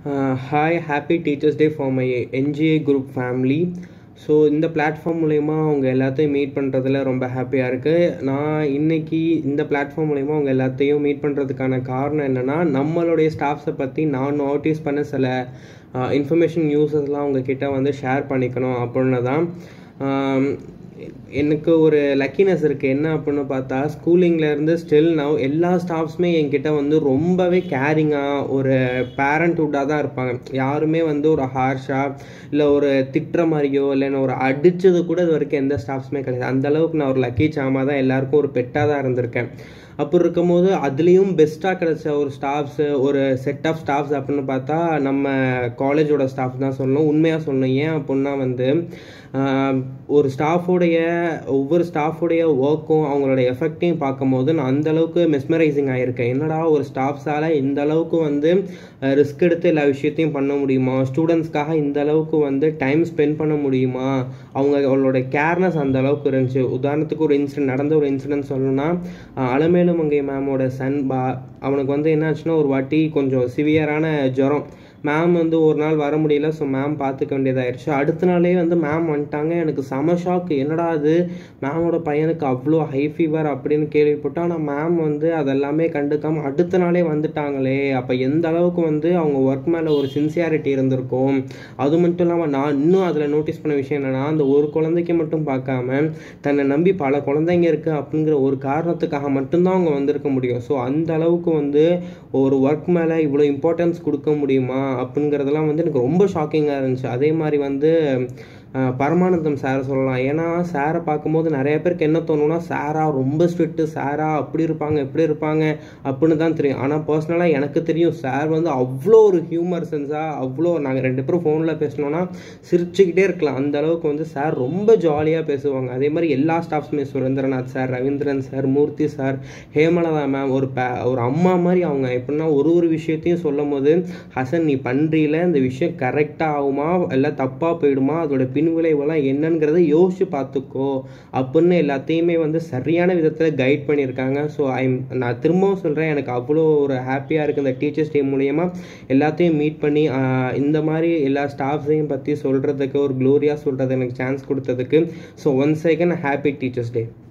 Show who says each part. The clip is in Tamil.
Speaker 1: hi happy teachers day for my NGA group family so இந்த பிளாட்ஃபார்ம் மூலயமா அவங்க எல்லாத்தையும் மீட் பண்ணுறதுல ரொம்ப ஹாப்பியாக இருக்குது நான் இன்னைக்கு இந்த பிளாட்ஃபார்ம் மூலயமா அவங்க எல்லாத்தையும் மீட் பண்ணுறதுக்கான காரணம் என்னென்னா நம்மளுடைய ஸ்டாஃப்ஸை பற்றி நான் நோட்டீஸ் பண்ண சில இன்ஃபர்மேஷன் நியூஸஸ்லாம் உங்ககிட்ட வந்து ஷேர் பண்ணிக்கணும் அப்படின்னு தான் ஆம், எனக்கு ஒரு லக்கினஸ் இருக்குது என்ன அப்படின்னு பார்த்தா ஸ்கூலிங்லேருந்து ஸ்டில் நவ் எல்லா ஸ்டாஃப்ஸுமே என்கிட்ட வந்து ரொம்பவே கேரிங்காக ஒரு பேரண்ட்ஹுட்டாக தான் இருப்பாங்க யாருமே வந்து ஒரு ஹார்ஷாக இல்லை ஒரு திட்டுற மாதிரியோ இல்லைன்னா ஒரு அடித்தது கூட இது வரைக்கும் எந்த ஸ்டாஃப்ஸுமே கிடையாது அந்த அளவுக்கு நான் ஒரு லக்கி சாமா தான் எல்லாருக்கும் ஒரு பெட்டாக தான் இருந்திருக்கேன் அப்படி இருக்கும்போது அதுலேயும் பெஸ்ட்டாக கிடைச்ச ஒரு ஸ்டாஃப்ஸு ஒரு செட் ஆஃப் ஸ்டாஃப்ஸ் அப்படின்னு பார்த்தா நம்ம காலேஜோட ஸ்டாஃப் தான் சொல்லணும் உண்மையாக சொல்லணும் ஏன் அப்படின்னா வந்து ஆஹ், ஒரு ஸ்டாஃபோடைய ஒவ்வொரு ஸ்டாஃபோடைய ஒர்க்கும் அவங்களோட எஃபெக்டையும் பார்க்கும்போது நான் அந்த அளவுக்கு மெஸ்மரைசிங் ஆகியிருக்கேன் என்னடா ஒரு ஸ்டாஃப்ஸால் இந்த அளவுக்கு வந்து ரிஸ்க் எடுத்து எல்லா விஷயத்தையும் பண்ண முடியுமா ஸ்டூடெண்ட்ஸ்க்காக இந்த அளவுக்கு வந்து டைம் ஸ்பெண்ட் பண்ண முடியுமா அவங்க அவங்களோட கேர்னஸ் அந்த அளவுக்கு இருந்துச்சு உதாரணத்துக்கு ஒரு இன்சிடென்ட் நடந்த ஒரு இன்சிடென்ட் சொல்லணும்னா அஹ், அலமேலு மங்கை மேமோட சன் பா அவனுக்கு வந்து என்ன ஆச்சுன்னா ஒரு வாட்டி கொஞ்சம் சிவியரான ஜுரம் மேம் வந்து ஒரு நாள் வர முடியல ஸோ மேம் பார்த்துக்க வேண்டியதாயிருச்சு அடுத்த நாளே வந்து மேம் வந்துட்டாங்க எனக்கு செம ஷாக் என்னடா அது மேமோட பையனுக்கு அவ்வளோ ஹை ஃபீவர் அப்படின்னு கேள்விப்பட்டோம் ஆனால் மேம் வந்து அதெல்லாமே கண்டுக்காம அடுத்த நாளே வந்துட்டாங்களே அப்போ எந்த அளவுக்கு வந்து அவங்க ஒர்க் மேலே ஒரு சின்சியாரிட்டி இருந்திருக்கும் அது மட்டும் இல்லாமல் நான் இன்னும் அதில் நோட்டீஸ் பண்ண விஷயம் என்னன்னா அந்த ஒரு குழந்தைக்கு மட்டும் பார்க்காம தன்னை நம்பி பல குழந்தைங்க இருக்குது அப்படிங்கிற ஒரு காரணத்துக்காக மட்டும்தான் அவங்க வந்திருக்க முடியும் ஸோ அந்த அளவுக்கு வந்து ஒரு ஒர்க் மேலே இவ்வளோ இம்பார்ட்டன்ஸ் கொடுக்க முடியுமா அப்படிங்கிறதெல்லாம் வந்து எனக்கு ரொம்ப ஷாக்கிங்காக இருந்துச்சு அதே மாதிரி வந்து அஹ், பரமானந்தம் சாரை சொல்லலாம் ஏன்னா சாரை பார்க்கும்போது நிறைய பேருக்கு என்ன தோணும்னா சாரா ரொம்ப ஸ்ட்ரிக்ட்டு சாரா அப்படி இருப்பாங்க இப்படி இருப்பாங்க அப்படின்னு தான் தெரியும் ஆனால் பர்சனலாக எனக்கு தெரியும் சார் வந்து அவ்வளோ ஒரு ஹியூமர் சென்ஸாக அவ்வளோ நாங்கள் ரெண்டு பேரும் ஃபோனில் பேசினோன்னா சிரிச்சுக்கிட்டே இருக்கலாம் அந்த அளவுக்கு வந்து சார் ரொம்ப ஜாலியாக பேசுவாங்க அதே மாதிரி எல்லா ஸ்டாஃப்ஸுமே Surendranath sir Ravindran sir Murthy sir Hemalatha ma'am ஒரு பே ஒரு அம்மா மாதிரி அவங்க எப்படின்னா ஒரு ஒரு விஷயத்தையும் சொல்லும் போது ஹசன் நீ பண்ணுறீல இந்த விஷயம் கரெக்டாக ஆகுமா இல்லை தப்பாக போயிடுமா அதோட பின்விளைவெல்லாம் என்னங்கிறத யோசிச்சு பார்த்துக்கோ அப்படின்னு எல்லாத்தையுமே வந்து சரியான விதத்தில் கைட் பண்ணியிருக்காங்க ஸோ ஐ நான் திரும்பவும் சொல்கிறேன் எனக்கு அவ்வளோ ஒரு ஹாப்பியாக இருக்குது இந்த டீச்சர்ஸ் டே மூலயமா எல்லாத்தையும் மீட் பண்ணி ஆஹ், இந்த மாதிரி எல்லா ஸ்டாஃப்ஸையும் பற்றி சொல்கிறதுக்கு ஒரு க்ளோரியாக சொல்கிறது எனக்கு சான்ஸ் கொடுத்ததுக்கு so once second happy teachers டே